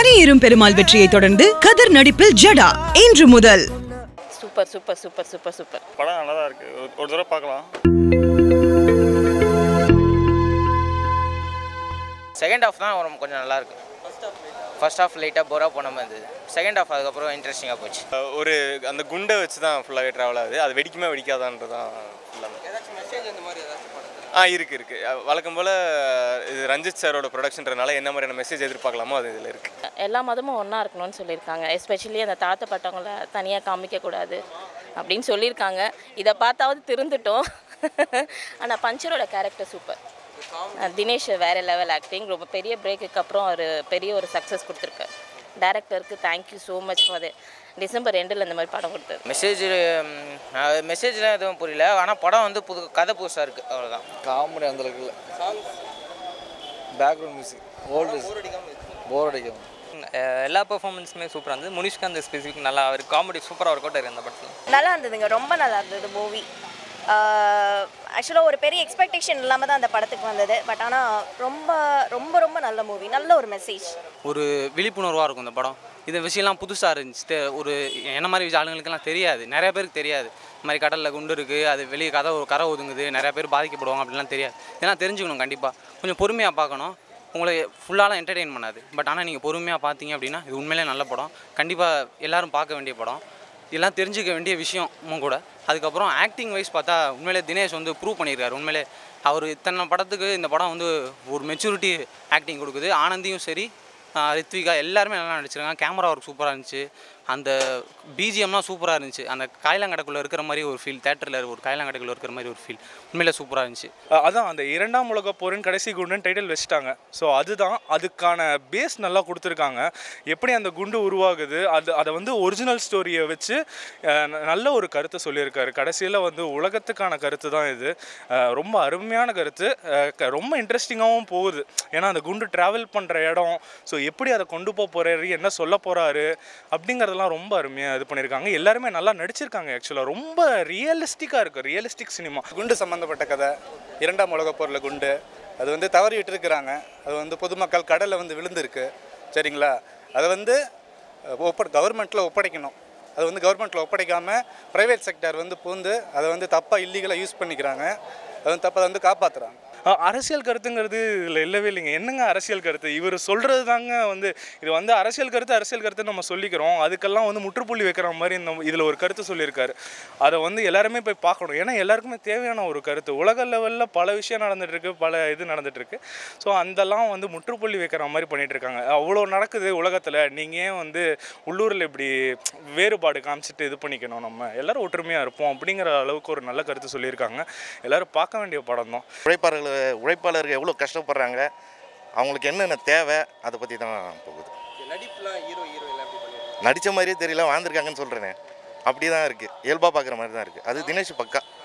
மணியேறும் பெருமாள் வெற்றியை தொடர்ந்து கதர் நடிப்பில் ஜடா இன்று முதல் super super super super super படம் நல்லா தான் இருக்குது ஒரு- ஒரு தடவை பார்க்கலாம் செகண்ட் ஹாஃப் தான் ரொம்ப கொஞ்சம் நல்லா இருக்கு ஃபர்ஸ்ட் ஹாஃப் லைட்டாக போரா போன மாதிரி இருந்தது செகண்ட் ஹாஃப் அதுக்கப்புறம் இன்ட்ரெஸ்டிங்காக போச்சு அஹ் ஒரு அந்த குண்டை வச்சு தான் ஃபுல்லாகவே ட்ராவல் ஆகுது அது வெடிக்குமே வெடிக்காதான்றது தான் ஃபுல்லாக ஆ இருக்கு இருக்கு அஹ் வழக்கம் போல் இது ரஞ்சித் சாரோட ப்ரொடக்ஷன்றனால என்ன மாதிரியான மெசேஜ் எதிர்பார்க்கலாமோ அது இதில் இருக்குது எல்லா மதமும் ஒன்றா இருக்கணும்னு சொல்லியிருக்காங்க எஸ்பெஷலி அந்த தாத்தப்பட்டவங்கள தனியாக காமிக்கக்கூடாது அப்படின்னு சொல்லியிருக்காங்க இதை பார்த்தாவது திருந்துட்டோம் ஆனால் பஞ்சரோட கேரக்டர் சூப்பர் தினேஷ் வேறு லெவல் ஆக்டிங் ரொம்ப பெரிய பிரேக்குக்கு அப்புறம் ஒரு பெரிய ஒரு சக்ஸஸ் கொடுத்துருக்காரு டேரக்டருக்கு thank you so much for December ரெண்டில் இந்த மாதிரி படம் கொடுத்தது மெசேஜ் மெசேஜ்லாம் எதுவும் புரியல ஆனால் படம் வந்து புது கதை புதுசாக இருக்குது அவ்வளோதான் காமெடி அந்த அளவுக்கு இல்லை பேக்ரவுண்ட் மியூசிக் ஓல்டு போர் அடிக்கும் அஹ் எல்லா பெர்ஃபார்மன்ஸுமே சூப்பராக இருந்தது முனிஷ்காந்த் ஸ்பெசிஃபிக் நல்லா அவர் காமெடி சூப்பராக ஒர்க் அவுட் ஆயிருக்கு அந்த படத்தில் நல்லா இருந்ததுங்க ரொம்ப நல்லா இருந்தது மூவி ஆக்சுவலாக ஒரு பெரிய எக்ஸ்பெக்டேஷன் இல்லாமல் தான் அந்த படத்துக்கு வந்தது பட் ஆனால் ரொம்ப ரொம்ப ரொம்ப நல்ல மூவி நல்ல ஒரு மெசேஜ் ஒரு விழிப்புணர்வாக இருக்கும் இந்த படம் இந்த விஷயம்லாம் புதுசாக இருந்துச்சு தெ- ஒரு என்ன மாதிரி ஆளுங்களுக்கெல்லாம் தெரியாது நிறைய பேருக்கு தெரியாது இந்த மாதிரி கடலில் குண்டு இருக்குது அது வெளியே கதை கரை ஒதுங்குது நிறைய பேர் பாதிக்கப்படுவாங்க அப்படிலாம் தெரியாது இதெல்லாம் தெரிஞ்சுக்கணும் கண்டிப்பாக கொஞ்சம் பொறுமையாக பார்க்கணும் உங்களை ஃபுல்லாலாம் என்டர்டெயின் பண்ணாது பட் ஆனால் நீங்கள் பொறுமையாக பார்த்தீங்க அப்படின்னா இது உண்மையிலே நல்ல படம் கண்டிப்பாக எல்லாரும் பார்க்க வேண்டிய படம் இதெல்லாம் தெரிஞ்சுக்க வேண்டிய விஷயமும் கூட அதுக்கப்புறம் ஆக்டிங் வைஸ் பார்த்தா உண்மையிலே தினேஷ் வந்து ப்ரூவ் பண்ணியிருக்காரு உண்மையிலே அவர் இத்தனை படத்துக்கு இந்த படம் வந்து ஒரு மெச்சூரிட்டி ஆக்டிங் கொடுக்குது ஆனந்தியும் சரி ஆஹ் ரித்விகா எல்லாருமே நல்லா நடிச்சிருக்காங்க கேமரா ஒர்க் சூப்பராக இருந்துச்சு அந்த பிஜிஎம்லாம் சூப்பராக இருந்துச்சு அந்த காயலாங்கடைக்குள்ளே இருக்கிற மாதிரி ஒரு ஃபீல் தேட்டரில் ஒரு காயலாங்கடைக்குள்ளே இருக்கிற மாதிரி ஒரு ஃபீல் உண்மையிலே சூப்பராக இருந்துச்சு அஹ் அதான் அந்த இரண்டாம் உலக போரின் கடைசி குண்டுன்னு டைட்டில் வச்சுட்டாங்க ஸோ அதுதான் அதுக்கான பேஸ் நல்லா கொடுத்துருக்காங்க எப்படி அந்த குண்டு உருவாகுது அது அதை வந்து ஒரிஜினல் ஸ்டோரியை வச்சு அஹ், ந- நல்ல ஒரு கருத்தை சொல்லியிருக்காரு கடைசியில் வந்து உலகத்துக்கான கருத்து தான் இது அஹ், ரொம்ப அருமையான கருத்து அஹ், க- ரொம்ப இன்ட்ரெஸ்டிங்காகவும் போகுது ஏன்னா அந்த குண்டு ட்ராவல் பண்ணுற இடம் ஸோ எப்படி அதை கொண்டு போக போகிறாரு என்ன சொல்ல போகிறாரு அப்படிங்கிறதெல்லாம் ரொம்ப அருமையாக இது பண்ணியிருக்காங்க எல்லாருமே நல்லா நடிச்சிருக்காங்க ஆக்சுவலாக ரொம்ப ரியலிஸ்டிக்காக இருக்குது ரியலிஸ்டிக் சினிமா குண்டு சம்மந்தப்பட்ட கதை இரண்டாம் உலகப் போரில் குண்டு அது வந்து தவறி விட்டுருக்குறாங்க அது வந்து பொதுமக்கள் கடலில் வந்து விழுந்திருக்கு சரிங்களா அதை வந்து ஒப்ப கவர்மெண்ட்டில் ஒப்படைக்கணும் அது வந்து கவர்மெண்ட்டில் ஒப்படைக்காமல் ப்ரைவேட் செக்டர் வந்து பூந்து அதை வந்து தப்பாக இல்லீகலாக யூஸ் பண்ணிக்கிறாங்க அது வந்து தப்பை வந்து காப்பாற்றுறாங்க அஹ் அரசியல் கருத்துங்கிறது இதில் இல்லவே இல்லைங்க என்னங்க அரசியல் கருத்து இவர் சொல்கிறது தாங்க வந்து இது வந்து அரசியல் கருத்து அரசியல் கருத்து நம்ம சொல்லிக்கிறோம் அதுக்கெல்லாம் வந்து முற்றுப்புள்ளி வைக்கிற மாதிரி இந்த இதில் ஒரு கருத்து சொல்லியிருக்காரு அதை வந்து எல்லாருமே போய் பார்க்கணும் ஏன்னா எல்லாருக்குமே தேவையான ஒரு கருத்து உலக லெவலில் பல விஷயம் நடந்துட்டு இருக்கு பல இது நடந்துட்டு இருக்கு ஸோ அதெல்லாம் வந்து முற்றுப்புள்ளி வைக்கிற மாதிரி பண்ணிட்டு இருக்காங்க அவ்வளோ நடக்குது உலகத்தில் நீங்கள் ஏன் வந்து உள்ளூரில் இப்படி வேறுபாடு காமிச்சிட்டு இது பண்ணிக்கணும் நம்ம எல்லாரும் ஒற்றுமையாக இருப்போம் அப்படிங்கிற அளவுக்கு ஒரு நல்ல கருத்து சொல்லியிருக்காங்க எல்லாரும் பார்க்க வேண்டிய படம் தான் உழைப்பாளர்கள் உழைப்பாளர்கள் எவ்வளோ கஷ்டப்படுறாங்க அவங்களுக்கு என்னென்ன தேவை அதை பற்றி தான் போகுது நடிப்புலாம் ஹீரோ ஹீரோயின் எப்படி பண்ணிருக்காங்க நடித்த மாதிரியே தெரியல வாழ்ந்துருக்காங்கன்னு சொல்கிறேனே அப்படி தான் இருக்குது இயல்பாக பார்க்குற மாதிரி தான் இருக்குது அது தினேஷ் பக்கா